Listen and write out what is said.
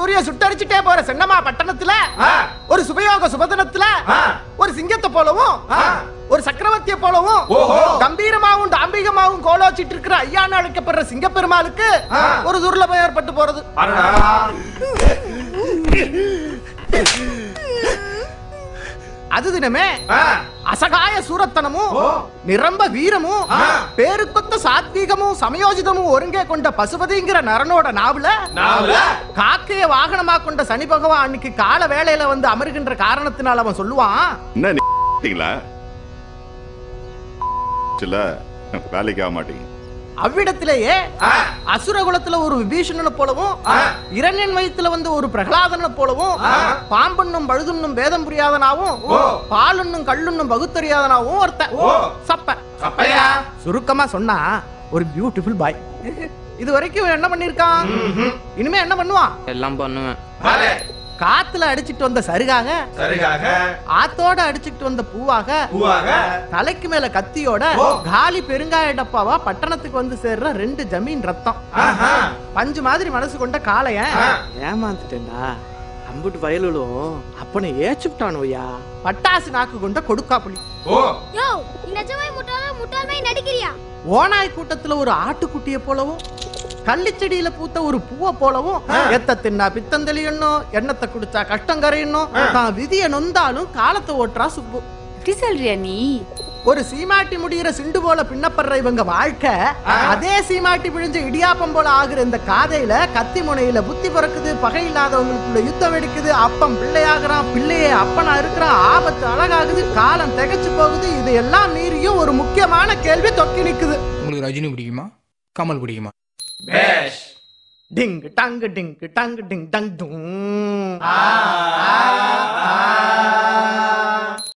சூரிய சுட்டரிச்சுட்டே போற சென்னமா பட்டணத்துல ஆ. ஒரு சுபயோக சுபதனத்துல ஆ. ஒரு சிங்கத்தை போலவும் ஆ. ஒரு சக்கரவர்த்திய போலவும் ஓஹோ. கம்பீரமாவும் தாம்பிகமாவும் கோலோச்சிட்டு இருக்கிற ஐயான்னு அழைக்கப்படுற சிங்கப்பெருமாளுக்கு ஆ. ஒரு துர்லபம் ஏற்பட்டு போறது அடடா. அது தினமே ஆ. அசகாய சூரத்தனமும் ஓ. நிரம்ப வீரமும் ஆ. பேருக்கொத்த சாத்வீகமும் சமயோஜிதமும் ஒருங்கே கொண்ட பசுபதிங்கிற நரனோட நாவல நாவல? காக்கைய வாகனமா கொண்ட சனி பகவான் அன்னைக்கு கால வேளையில வந்து அமருகின்ற காரணத்தினால் அவன் சொல்லுவான் என்ன நீங்களா சில வேலைக்கு ஆக மாட்டீங்க அவ்விடத்திலேயே ஆ. அசுர குலத்துல ஒரு விபீஷணனை போலவும் ஆ. இரண்யன் வயத்துல வந்து ஒரு பிரகலாதனை போலவும் ஆ. பாம்பண்ணும் பழுதுண்ணும் வேதம் புரியாதனாவும் ஓ. பாலுண்ணும் கள்ளுண்ணும் பகுத்தறியாதனாவும் ஒருத்தன் ஓ. சப்ப சப்பையா? சுருக்கமா சொன்னா ஒரு பியூட்டிஃபுல் பாய் இது வரைக்கும் என்ன பண்ணிருக்கான் இனிமே என்ன பண்ணுவான் எல்லாம் பண்ணுவேன் பலே. காத்துல அடிச்சிட்டு வந்த சருகாக சரியாக ஆத்தோட அடிச்சிட்டு வந்த பூவாக பூவாக தலைக்கு மேல கத்தியோட ஓ. காலி பெருங்காய டப்பாவா பட்டணத்துக்கு வந்து சேர்ற ரெண்டு ஜமீன் ரத்தம் ஆஹா. பஞ்சு மாதிரி மனசு கொண்ட காளையன் ஆ. ஏமாந்துட்டேன்டா அம்புட்டு வயலுலும் அப்பனை ஏச்சுட்டானோயா பட்டாசு நாக்கு கொண்ட கொடுக்காப்புளி ஓ யோ நீ நிஜமாய் முட்டாளா முட்டாள் மாதிரி நடிக்கிறியா ஓனாய் கூட்டத்துல ஒரு ஆட்டுக்குட்டிய போலவும் கள்ளிச்செடியில பூத்த ஒரு பூவை போலவும் எத்த தின்னா பித்தம் தெளியணும் எண்ணத்தை குடிச்சா கஷ்டம் கரையணும் தான் விதிய நொந்தாலும் காலத்தை ஓட்டுறா சுப்பு எப்படி சொல்றியா நீ ஒரு சீமாட்டி முடியிற சிண்டு போல பின்னப்படுற இவங்க வாழ்க்கை அதே சீமாட்டி பிழிஞ்ச இடியாப்பம் போல ஆகுற இந்த காதையில கத்தி முனையில புத்தி பிறக்குது பகை இல்லாதவங்களுக்குள்ள யுத்தம் வெடிக்குது அப்பம் பிள்ளையாகிறான் பிள்ளையே அப்பனா இருக்கிறான் ஆபத்து அழகாகுது காலம் திகைச்சு போகுது இதையெல்லாம் மீறியும் ஒரு முக்கியமான கேள்வி தொக்கி நிக்குது உங்களுக்கு ரஜினி பிடிக்குமா கமல் பிடிக்குமா பேஷ் டிங் டங் டிங் டங் டிங் டங் டும் ஆ, ஆ, ஆ.